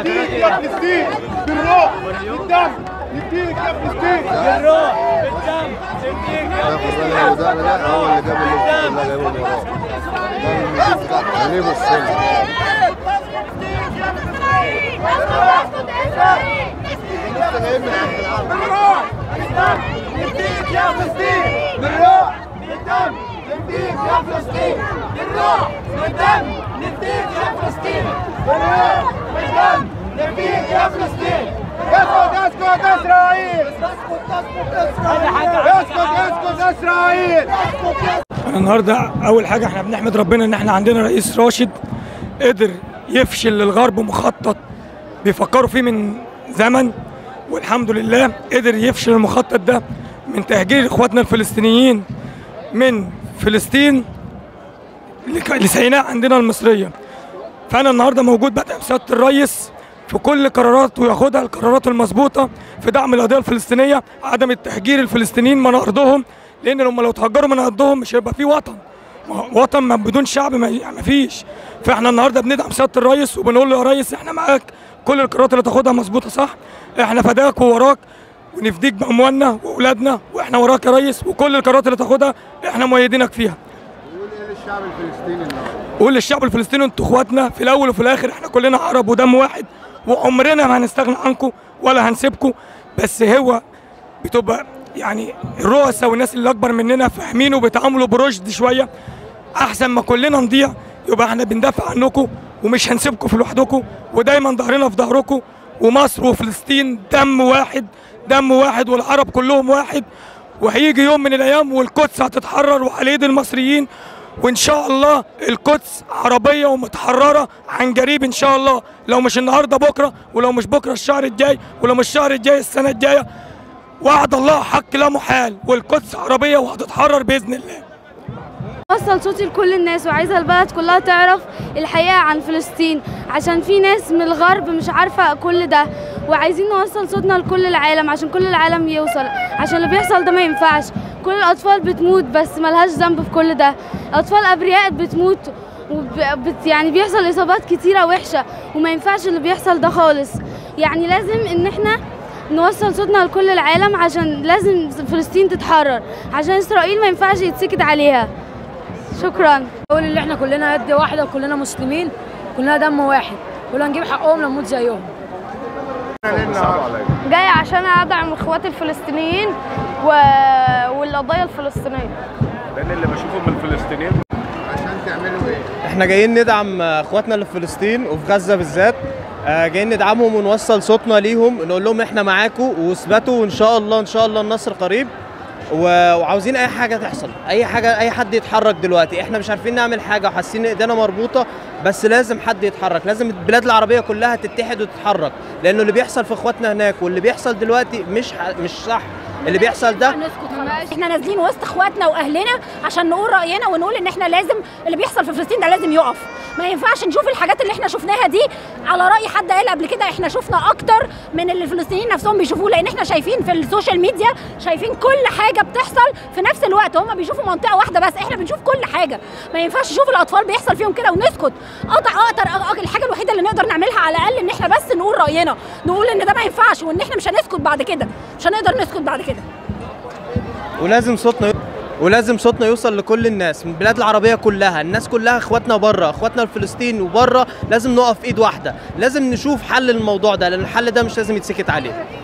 نديك يا فلسطين بالروح بالدم نديك يا فلسطين بالروح بالدم نديك يا الراجل ده ده هو اللي جاب اللي جايبه من وراه ده غريب السن لسه جايين من عند العرب بالروح بالدم نديك يا فلسطين بالروح بالدم نديك يا فلسطين بالروح بالدم نديك يا فلسطين بالروح بالدم نديك يا فلسطين اسكت اسكت اسرائيل اسكت اسكت اسرائيل اسكت اسكت اسرائيل احنا النهارده اول حاجه احنا بنحمد ربنا ان احنا عندنا رئيس راشد قدر يفشل الغرب مخطط بيفكروا فيه من زمن والحمد لله قدر يفشل المخطط ده من تهجير اخواتنا الفلسطينيين من فلسطين لك- لسيناء عندنا المصريه فانا النهارده موجود بدعم سياده الرئيس في كل قراراته وياخدها القرارات المظبوطه في دعم القضيه الفلسطينيه عدم التهجير الفلسطينيين من ارضهم لان هم لو اتهجروا من ارضهم مش هيبقى في وطن ما هو وطن ما بدون شعب ما يعني ما فيش فاحنا النهارده بندعم سياده الرئيس وبنقول له يا ريس احنا معاك كل القرارات اللي تاخدها مظبوطه صح احنا فداك ووراك ونفديك باموالنا واولادنا واحنا وراك يا ريس وكل القرارات اللي تاخدها احنا مؤيدينك فيها بيقول ايه للشعب الفلسطيني النهارده قول للشعب الفلسطيني انتوا اخواتنا في الاول وفي الاخر احنا كلنا عرب ودم واحد وعمرنا ما هنستغنى عنكم ولا هنسيبكم بس هو بتبقى يعني الرؤساء والناس اللي اكبر مننا فاهمين وبيتعاملوا برشد شويه احسن ما كلنا نضيع يبقى احنا بندافع عنكم ومش هنسيبكم في لوحدكم ودايما ظهرنا في ظهركم ومصر وفلسطين دم واحد دم واحد والعرب كلهم واحد وهيجي يوم من الايام والقدس هتتحرر وعلى ايد المصريين وان شاء الله القدس عربيه ومتحرره عن قريب ان شاء الله لو مش النهارده بكره ولو مش بكره الشهر الجاي ولو مش الشهر الجاي السنه الجايه وعد الله حق لا محال والقدس عربيه وهتتحرر باذن الله اوصل صوتي لكل الناس وعايزه البلد كلها تعرف الحقيقه عن فلسطين عشان في ناس من الغرب مش عارفه كل ده وعايزين نوصل صوتنا لكل العالم عشان كل العالم يوصل عشان اللي بيحصل ده ما ينفعش كل الاطفال بتموت بس ملهاش ذنب في كل ده اطفال ابرياء بتموت وبت يعني بيحصل اصابات كتيره وحشه وما ينفعش اللي بيحصل ده خالص يعني لازم ان احنا نوصل صوتنا لكل العالم عشان لازم فلسطين تتحرر عشان اسرائيل ما ينفعش يتسكت عليها شكرا بقول ان احنا كلنا يد واحده وكلنا مسلمين كلنا دم واحد ولو نجيب حقهم نموت زيهم جاي عشان ادعم اخواتي الفلسطينيين و... والقضيه الفلسطينيه لان اللي بشوفه من الفلسطينيين عشان تعملوا ايه احنا جايين ندعم اخواتنا اللي في فلسطين وفي غزه بالذات آه، جايين ندعمهم ونوصل صوتنا ليهم نقول لهم احنا معاكم واثبتوا وان شاء الله ان شاء الله النصر قريب و- وعاوزين اي حاجه تحصل اي حاجه اي حد يتحرك دلوقتي احنا مش عارفين نعمل حاجه وحاسين ان ايدينا مربوطه بس لازم حد يتحرك لازم البلاد العربيه كلها تتحد وتتحرك لانه اللي بيحصل في اخواتنا هناك واللي بيحصل دلوقتي مش ح- مش صح اللي بيحصل ده احنا نازلين وسط اخواتنا واهلنا عشان نقول راينا ونقول ان احنا لازم اللي بيحصل في فلسطين ده لازم يقف ما ينفعش نشوف الحاجات اللي احنا شفناها دي على راي حد قال قبل كده احنا شفنا اكتر من اللي الفلسطينيين نفسهم بيشوفوه لان احنا شايفين في السوشيال ميديا شايفين كل حاجه بتحصل في نفس الوقت هم بيشوفوا منطقه واحده بس احنا بنشوف كل حاجه ما ينفعش نشوف الاطفال بيحصل فيهم كده ونسكت قطع اقدر أ- الحاجه الوحيده اللي نقدر نعملها على الاقل ان احنا بس نقول راينا نقول ان ده ما ينفعش وان احنا مش هنسكت بعد كده مش هنقدر نسكت بعد كده ولازم صوتنا ولازم صوتنا يوصل لكل الناس من البلاد العربيه كلها الناس كلها اخواتنا بره اخواتنا الفلسطين وبره لازم نقف ايد واحده لازم نشوف حل للموضوع ده لان الحل ده مش لازم يتسكت عليه